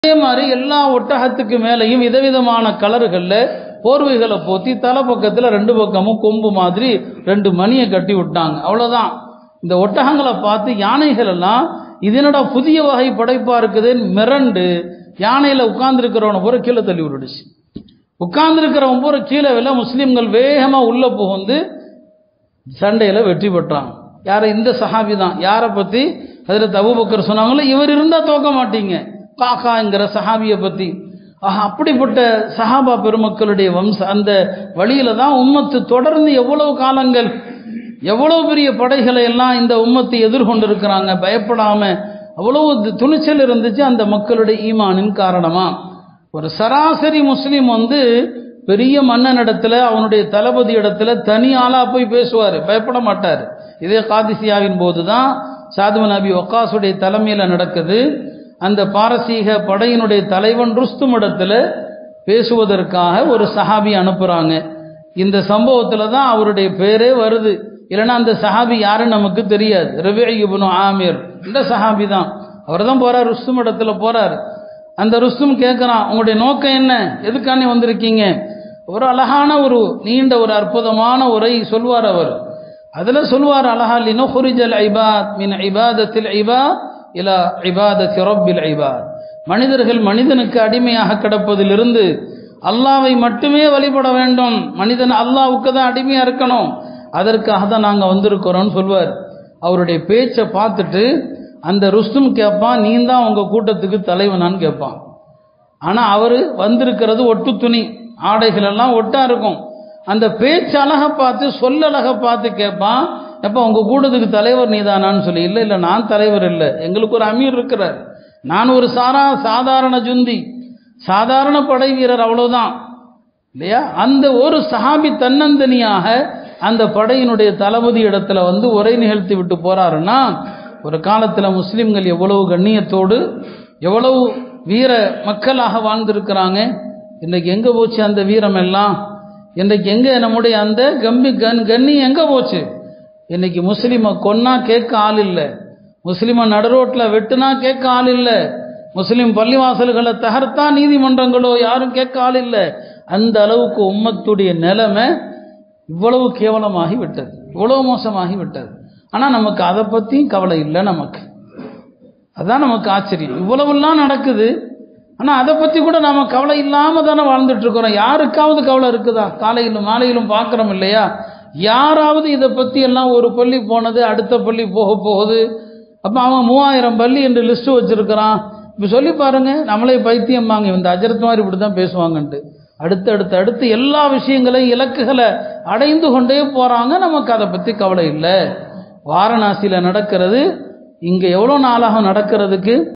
அதே மாதிரி எல்லா ஒட்டகத்துக்கு மேலேயும் விதவிதமான கலர்களில் போர்வைகளை போத்தி தலை பக்கத்தில் ரெண்டு பக்கமும் கொம்பு மாதிரி ரெண்டு மணியை கட்டி விட்டாங்க அவ்வளோதான் இந்த ஒட்டகங்களை பார்த்து யானைகள் எல்லாம் இதனடா புதிய வகை படைப்பா இருக்குதுன்னு மிரண்டு யானையில் உட்கார்ந்துருக்கிறவனை பூரா கீழே தள்ளி விட்டுடுச்சு உட்கார்ந்துருக்கிறவன் பூரா கீழே வில முஸ்லீம்கள் வேகமாக உள்ளே புகுந்து சண்டையில் வெற்றி பெற்றாங்க யாரை இந்த சஹாபி தான் யாரை பற்றி அதில் தபுபக்கர் சொன்னாங்களோ இவர் இருந்தால் தோக்க மாட்டீங்க காக்காங்கிற சஹாபியை பற்றி ஆஹா அப்படிப்பட்ட சஹாபா பெருமக்களுடைய வம்ச அந்த வழியில தான் உம்மத்து தொடர்ந்து எவ்வளவு காலங்கள் எவ்வளவு பெரிய படைகளை எல்லாம் இந்த உம்மத்தை எதிர்கொண்டிருக்கிறாங்க பயப்படாம அவ்வளவு துணிச்சல் இருந்துச்சு அந்த மக்களுடைய ஈமானின் காரணமா ஒரு சராசரி முஸ்லீம் வந்து பெரிய மன்னனிடத்துல அவனுடைய தளபதி இடத்துல தனி ஆளா போய் பேசுவார் பயப்பட மாட்டார் இதே காதிசியாவின் போது தான் சாதுவ நபி ஒக்காசுடைய தலைமையில் நடக்குது அந்த பாரசீக படையினுடைய தலைவன் ருஸ்தும் இடத்துல பேசுவதற்காக ஒரு சஹாபி அனுப்புகிறாங்க இந்த சம்பவத்தில் தான் அவருடைய பேரே வருது இல்லைன்னா அந்த சஹாபி யாருன்னு நமக்கு தெரியாது ரவி இப்னு ஆமீர் இந்த சஹாபி தான் அவர் தான் போகிறார் ருஸ்தும் இடத்துல போகிறார் அந்த ருஸ்தும் கேட்குறான் உங்களுடைய நோக்கம் என்ன எதுக்கானே வந்திருக்கீங்க ஒரு அழகான ஒரு நீண்ட ஒரு அற்புதமான உரை சொல்வார் அவர் அதில் சொல்வார் அழகா லினோ ஹுரிஜல் ஐபாத் மின் ஐபாதத்தில் ஐபா இலா ஐபாதத் ரப்பில் ஐபாத் மனிதர்கள் மனிதனுக்கு அடிமையாக கிடப்பதிலிருந்து அல்லாவை மட்டுமே வழிபட வேண்டும் மனிதன் அல்லாவுக்கு தான் அடிமையாக இருக்கணும் அதற்காக தான் நாங்கள் வந்திருக்கிறோம்னு சொல்வார் அவருடைய பேச்சை பார்த்துட்டு அந்த ருஸ்தும் கேட்பான் நீ தான் உங்கள் கூட்டத்துக்கு தலைவனான்னு கேட்பான் ஆனால் அவர் வந்திருக்கிறது ஒட்டு துணி ஆடைகள் எல்லாம் ஒட்டா இருக்கும் அந்த பேச்சு அழகை பார்த்து சொல்ல அழகை பார்த்து கேட்பான் எப்போ உங்கள் கூட்டத்துக்கு தலைவர் நீதானான்னு சொல்லி இல்லை இல்லை நான் தலைவர் இல்லை எங்களுக்கு ஒரு அமீர் இருக்கிறார் நான் ஒரு சாரா சாதாரண ஜுந்தி சாதாரண படை வீரர் அவ்வளவுதான் இல்லையா அந்த ஒரு சஹாபி தன்னந்தனியாக அந்த படையினுடைய தளபதி இடத்துல வந்து உரை நிகழ்த்தி விட்டு போறாருன்னா ஒரு காலத்தில் முஸ்லிம்கள் எவ்வளவு கண்ணியத்தோடு எவ்வளவு வீர மக்களாக வாழ்ந்திருக்கிறாங்க இன்றைக்கு எங்கே போச்சு அந்த வீரம் எல்லாம் இன்றைக்கு எங்கே நம்முடைய அந்த கம்பி கண் கண்ணி எங்கே போச்சு இன்னைக்கு முஸ்லீமை கொன்னா கேட்க ஆள் இல்லை முஸ்லீமை நடுரோட்டில் வெட்டுனா கேட்க ஆள் இல்லை முஸ்லீம் பள்ளிவாசல்களை தகர்த்தா நீதிமன்றங்களோ யாரும் கேட்க ஆள் இல்லை அந்த அளவுக்கு உம்மத்துடைய நிலைமை இவ்வளவு கேவலமாகி விட்டது இவ்வளவு மோசமாகி விட்டது ஆனால் நமக்கு அதை பற்றியும் கவலை இல்லை நமக்கு அதான் நமக்கு ஆச்சரியம் இவ்வளவுலாம் நடக்குது ஆனால் அதை பற்றி கூட நாம் கவலை இல்லாமல் தானே வாழ்ந்துட்டு இருக்கிறோம் யாருக்காவது கவலை இருக்குதா காலையிலும் மாலையிலும் பார்க்குறோம் இல்லையா யாராவது இதை பற்றி எல்லாம் ஒரு பள்ளி போனது அடுத்த பள்ளி போக போகுது அப்போ அவன் மூவாயிரம் பள்ளி என்று லிஸ்ட்டு வச்சுருக்கிறான் இப்போ சொல்லி பாருங்க நம்மளே பைத்தியம்பாங்க இந்த அஜரத் மாதிரி இப்படி தான் பேசுவாங்கன்ட்டு அடுத்து அடுத்து அடுத்து எல்லா விஷயங்களையும் இலக்குகளை அடைந்து கொண்டே போகிறாங்க நமக்கு அதை பற்றி கவலை இல்லை வாரணாசியில் நடக்கிறது இங்கே எவ்வளோ நாளாக நடக்கிறதுக்கு